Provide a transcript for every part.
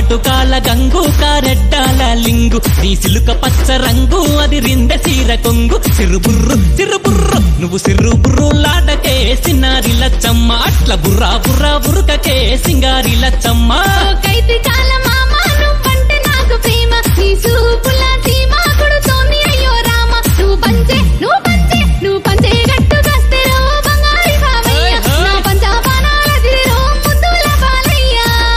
కాటుకాల గంగు కారెడ్డాల లింగు నీ సిలుక పచ్చ రంగు అది రిందె సీర కొంగు సిరుబుర్రు సిరుబుర్రు నువ్వు సిరుబుర్రు లాడకే సిన్నారి లచ్చమ్మ అట్ల బుర్రా బుర్రా బురుకకే సింగారి లచ్చమ్మ కైతి కాల మామ నువ్వంటే నాకు ప్రేమ నీ చూపుల సీమ కొడుతోంది అయ్యో రామ నువ్వు పంచే నువ్వు పంచే నువ్వు పంచే గట్టు కస్తెరో బంగారి బావయ్య నా పంచాపానాల దిరో ముద్దుల బాలయ్య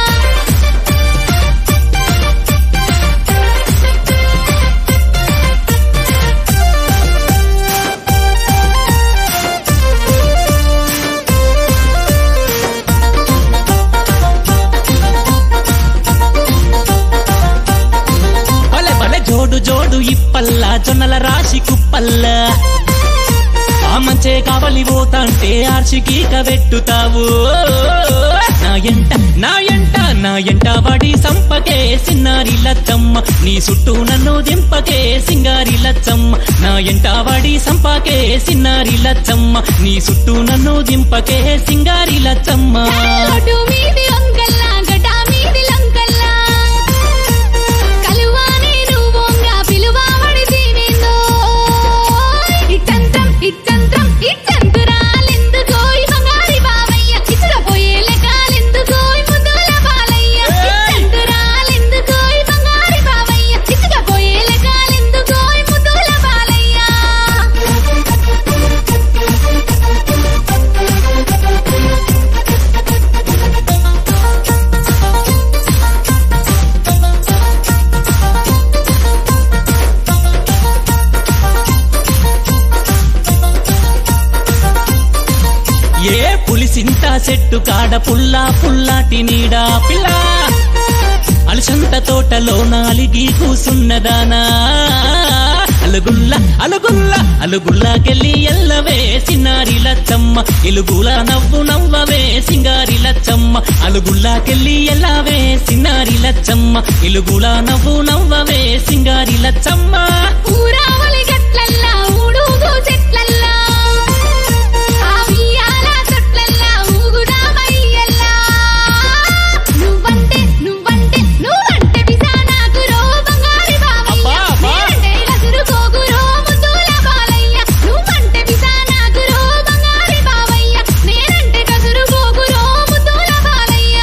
భలే భలే జోడు జోడు ఇప్పల్ల జొన్నల రాశి కుప్పల్ల ఆ మంచే కావలి పోతాంటే ఆర్షికి కవెట్టుతావు నా ఎంట నా ఎంట నా ఎంట వాడి సంపకే సిన్నారి లచ్చమ్మ నీ చుట్టూ నన్ను దింపకే సింగారి లచ్చమ్మ నా ఎంట వాడి సంపకే సిన్నారి లచ్చమ్మ నీ చుట్టూ నన్ను దింపకే సింగారి లచ్చమ్మ రోడ్డు మీది వంకల్లా గడ్డ మీది లంకల్లా కలువాని నువ్వొంగ పిలువావడి దీనిందో ఇట్టంత్రం ఇట్టంత్రం ఇట్టంతురాలెందుకోయ్ బంగారి బావయ్య ఇచ్చడపోయే లెక్కలెందుకోయ్ ముద్దుల బాలయ్య ఇట్టంతురాలెందుకోయ్ బంగారి బావయ్య ఇచ్చడపోయే లెక్కలెందుకోయ్ ముద్దుల బాలయ్య ఏ పులిసింత చెట్టు కాడ పుల్లా పుల్లాటి నీడా పిల్ల అలసంత తోటలో నాలిగి కూసున్నదానా అలుగుల్ల అలుగుల్ల అలుగుల్లాకెళ్ళి ఎల్లవే సిన్నారి లచ్చమ్మ ఎలుగుల నవ్వు నవ్వవే సింగారి లచ్చమ్మ అలుగుల్లాకెళ్ళి ఎల్లవే సిన్నారి లచ్చమ్మ ఎలుగుల నవ్వు నవ్వవే సింగారి లచ్చమ్మ ఊరావలి గట్లల్లా ఊడుగు చెట్లల్లా ఆ వియ్యాల తొట్లల్లా ఊగుదామయ్యల్లా నువ్వంటే నువ్వంటే నువ్వంటే పిసా నాకు రో బంగారి బావయ్య అబ్బా, అబ్బా. నేనంటే గసురు కోగురో ముద్దుల బాలయ్య నువ్వంటే పిసా నాకు రో బంగారి బావయ్య నేనంటే గసురు కోగురో ముద్దుల బాలయ్య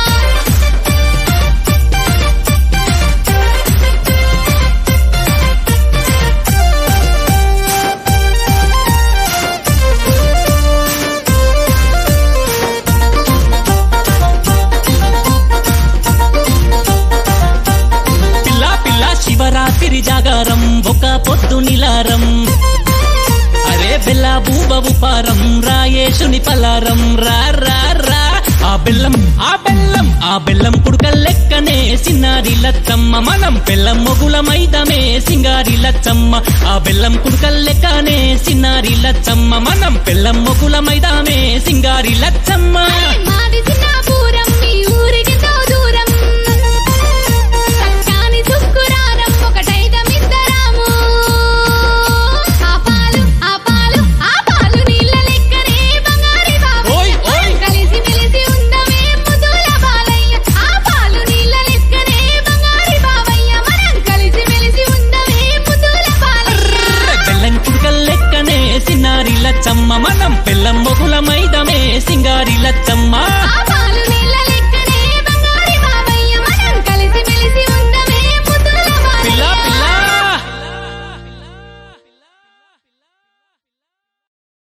పిల్ల పిల్ల శివరాత్రి జాగారం ఒక పొద్దు నిలారం అరే బెల్ల బూబవు పారం రాయేశుని పలారం రా రా రా ఆ బెల్లం ఆ బెల్లం ఆ బెల్లం పుడకల్ లెక్కనే సిన్నారి లచ్చమ్మ మనం బెల్లం మొగుల మైదమే సింగారి లచ్చమ్మ ఆ బెల్లం కుడకల్ లెక్కనే సిన్నారి లచ్చమ్మ మనం బెల్లం మొగుల మైదామే సింగారి లచ్చమ్మ మాది చిన్నాపురం మీ ఊరికెంతో దూరం చక్కాని చుక్కురారం ఒకటైదమిద్దరాము ఆ పాలు ఆ పాలు ఆ పాలు నీళ్ళ లెక్కనే బంగారి ఓయ్, బాబయ్య ఓయ్. కలిసి మెలిసి ఉండమే ముద్దుల బాలయ్య ఆ పాలు నీళ్ళ లెక్కనే బంగారి బాబయ్య మనం కలిసి మెలిసి ఉండమే ముద్దుల బాలయ్య బెల్లం కుడకల్ లెక్కనే సిన్నారి లచ్చమ్మ మనం బెల్లం మొగుల మైదమే సింగారి లచ్చమ్మ ఆ పాలు